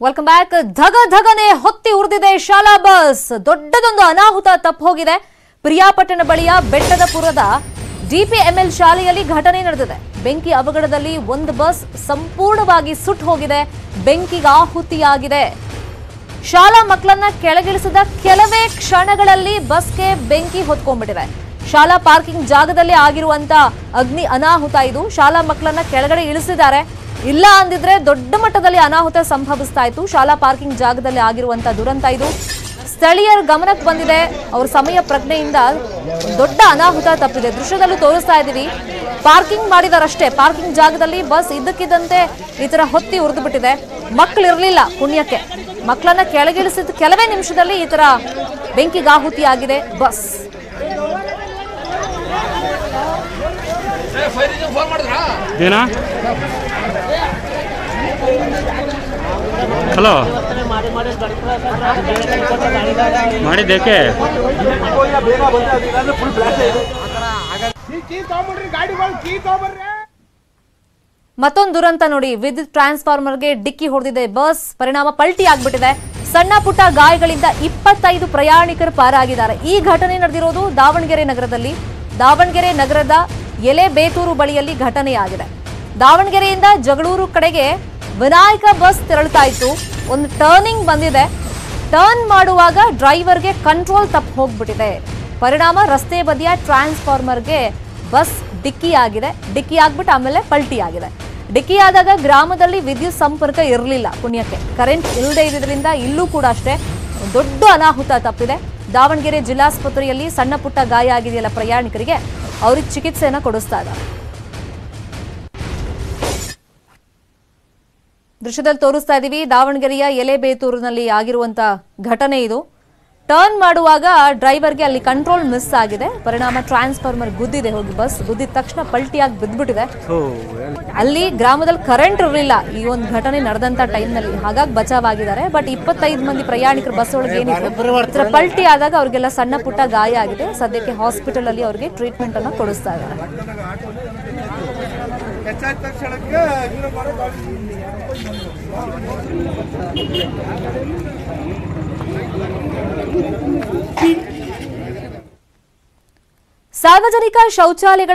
welcome back ಧಗ ಧಗನೆ ಹೊತ್ತಿ ಉರಿದಿದೆ ಶಾಲಾ bus ದೊಡ್ಡದೊಂದು ಅನಾಹುತ ತಪ್ಪು ಹೋಗಿದೆ ಪ್ರಿಯಾಪಟ್ಟಣ ಬಳಿಯ ಬೆಟ್ಟದಪುರದ ಡಿಪಿಎಂಎಲ್ ಶಾಲೆಯಲ್ಲಿ ಘಟನೆ ನಡೆದಿದೆ ಬೆಂಕಿ ಅವಘಡದಲ್ಲಿ ಒಂದು ಬಸ್ ಸಂಪೂರ್ಣವಾಗಿ ಸುಟ್ಟು ಹೋಗಿದೆ ಬೆಂಕಿಗೆ ಆಹುತಿಯಾಗಿದೆ ಶಾಲಾ ಮಕ್ಕಳನ್ನ ಕೆಳಗಿಳಿಸಿದ ಕೆಲವೇ ಕ್ಷಣಗಳಲ್ಲಿ ಬಸ್ಗೆ ಬೆಂಕಿ ಹೊತ್ಕೊಂಡ್ಬಿಟ್ಟಿದೆ ಶಾಲಾ ಪಾರ್ಕಿಂಗ್ ಜಾಗದಲ್ಲಿ ಆಗಿರುವಂತ ಅಗ್ನಿ ಅನಾಹುತ ಇದು ಶಾಲಾ ಮಕ್ಕಳನ್ನ ಕೆಳಗಡೆ ಇಳಿಸಿದ್ದಾರೆ ಇಲ್ಲ ಅಂದಿದ್ರೆ ದೊಡ್ಡ ಮಟ್ಟದಲ್ಲಿ ಅನಾಹುತ ಸಂಭವಿಸ್ತಾ ಇತ್ತು ಶಾಲಾ ಪಾರ್ಕಿಂಗ್ ಜಾಗದಲ್ಲಿ ಆಗಿರುವಂತ ದುರಂತ ಇದು ಸ್ಥಳೀಯರ ಗಮನಕ್ಕೆ ಬಂದಿದೆ ಅವ್ರ ಸಮಯ ಪ್ರಜ್ಞೆಯಿಂದ ದೊಡ್ಡ ಅನಾಹುತ ತಪ್ಪಿದೆ ದೃಶ್ಯದಲ್ಲೂ ತೋರಿಸ್ತಾ ಇದ್ದೀವಿ ಪಾರ್ಕಿಂಗ್ ಮಾಡಿದಾರಷ್ಟೇ ಪಾರ್ಕಿಂಗ್ ಜಾಗದಲ್ಲಿ ಬಸ್ ಇದ್ದಕ್ಕಿದ್ದಂತೆ ಈ ತರ ಹೊತ್ತಿ ಉರಿದು ಬಿಟ್ಟಿದೆ ಮಕ್ಕಳು ಇರಲಿಲ್ಲ ಪುಣ್ಯಕ್ಕೆ ಮಕ್ಕಳನ್ನ ಕೆಳಗಿಳಿಸಿದ ಕೆಲವೇ ನಿಮಿಷದಲ್ಲಿ ಈ ತರ ಬೆಂಕಿಗಾಹುತಿ ಆಗಿದೆ ಬಸ್ ಏನಾ ಹಲೋ ಮಾಡಿದ್ದೇಕೆ ಕೀ ತಗೊಂಬಿಡ್ರಿ ಗಾಡಿಗಳು ಕೀ ತಗೊಂಬರ್ರಿ ಮತ್ತೊಂದು ದುರಂತ ನೋಡಿ ವಿದ್ಯುತ್ ಟ್ರಾನ್ಸ್ಫಾರ್ಮರ್ಗೆ ಡಿಕ್ಕಿ ಹೊಡೆದಿದೆ ಬಸ್ ಪರಿಣಾಮ ಪಲ್ಟಿ ಆಗ್ಬಿಟ್ಟಿದೆ ಸಣ್ಣ ಪುಟ್ಟ ಗಾಯಗಳಿಂದ ಇಪ್ಪತ್ತೈದು ಪ್ರಯಾಣಿಕರು ಪಾರಾಗಿದ್ದಾರೆ ಈ ಘಟನೆ ನಡೆದಿರೋದು ದಾವಣಗೆರೆ ನಗರದಲ್ಲಿ ದಾವಣಗೆರೆ ನಗರದ ಎಲೆ ಬೇತೂರು ಬಳಿಯಲ್ಲಿ ಘಟನೆಯಾಗಿದೆ ದಾವಣಗೆರೆಯಿಂದ ಜಗಳೂರು ಕಡೆಗೆ ವಿನಾಯಕ ಬಸ್ ತೆರಳುತ್ತಾ ಇತ್ತು ಒಂದು ಟರ್ನಿಂಗ್ ಬಂದಿದೆ ಟರ್ನ್ ಮಾಡುವಾಗ ಡ್ರೈವರ್ಗೆ ಕಂಟ್ರೋಲ್ ತಪ್ಪಿ ಹೋಗ್ಬಿಟ್ಟಿದೆ ಪರಿಣಾಮ ರಸ್ತೆ ಬದಿಯ ಟ್ರಾನ್ಸ್ಫಾರ್ಮರ್ಗೆ ಬಸ್ ಡಿಕ್ಕಿ ಆಗಿದೆ ಡಿಕ್ಕಿ ಆಗ್ಬಿಟ್ಟು ಆಮೇಲೆ ಪಲ್ಟಿ ಆಗಿದೆ ಡಿಕ್ಕಿ ಆದಾಗ ಗ್ರಾಮದಲ್ಲಿ ವಿದ್ಯುತ್ ಸಂಪರ್ಕ ಇರಲಿಲ್ಲ ಪುಣ್ಯಕ್ಕೆ ಕರೆಂಟ್ ಇಲ್ಲದೆ ಇದ್ರಿಂದ ಇಲ್ಲೂ ಕೂಡ ಅಷ್ಟೇ ದೊಡ್ಡ ಅನಾಹುತ ತಪ್ಪಿದೆ ದಾವಣಗೆರೆ ಜಿಲ್ಲಾಸ್ಪತ್ರೆಯಲ್ಲಿ ಸಣ್ಣ ಪುಟ್ಟ ಗಾಯ ಆಗಿದೆಯಲ್ಲ ಪ್ರಯಾಣಿಕರಿಗೆ ಅವ್ರಿಗೆ ಚಿಕಿತ್ಸೆಯನ್ನ ಕೊಡಿಸ್ತಾ ಇದ್ದಾರೆ ದೃಶ್ಯದಲ್ಲಿ ತೋರಿಸ್ತಾ ಇದ್ದೀವಿ ದಾವಣಗೆರೆಯ ಎಲೆಬೇತೂರಿನಲ್ಲಿ ಆಗಿರುವಂತ ಘಟನೆ ಇದು ಟರ್ನ್ ಮಾಡುವಾಗ ಡ್ರೈವರ್ಗೆ ಅಲ್ಲಿ ಕಂಟ್ರೋಲ್ ಮಿಸ್ ಆಗಿದೆ ಪರಿಣಾಮ ಟ್ರಾನ್ಸ್ಫಾರ್ಮರ್ ಗುದ್ದಿದೆ ಹೋಗಿ ಬಸ್ ಗುದ್ದಿದ ತಕ್ಷಣ ಪಲ್ಟಿಯಾಗಿ ಬಿದ್ದ್ಬಿಟ್ಟಿದೆ ಅಲ್ಲಿ ಗ್ರಾಮದಲ್ಲಿ ಕರೆಂಟ್ ಇರಲಿಲ್ಲ ಈ ಒಂದು ಘಟನೆ ನಡೆದಂತ ಟೈಮ್ನಲ್ಲಿ ಹಾಗಾಗಿ ಬಚಾವಾಗಿದ್ದಾರೆ ಬಟ್ ಇಪ್ಪತ್ತೈದು ಮಂದಿ ಪ್ರಯಾಣಿಕರು ಬಸ್ ಒಳಗೆ ಏನಿತ್ತು ಇದರ ಪಲ್ಟಿ ಆದಾಗ ಅವ್ರಿಗೆಲ್ಲ ಸಣ್ಣ ಪುಟ್ಟ ಗಾಯ ಆಗಿದೆ ಸದ್ಯಕ್ಕೆ ಹಾಸ್ಪಿಟಲ್ ಅಲ್ಲಿ ಅವರಿಗೆ ಟ್ರೀಟ್ಮೆಂಟ್ ಅನ್ನ ಕೊಡಿಸ್ತಾ ಇದ್ದಾರೆ ಹೆಚ್ಚಾದ ತಕ್ಷಣಕ್ಕೆ ಇವ್ರು ಬರೋದು ಸಾರ್ವಜನಿಕ ಶೌಚಾಲಯಗಳ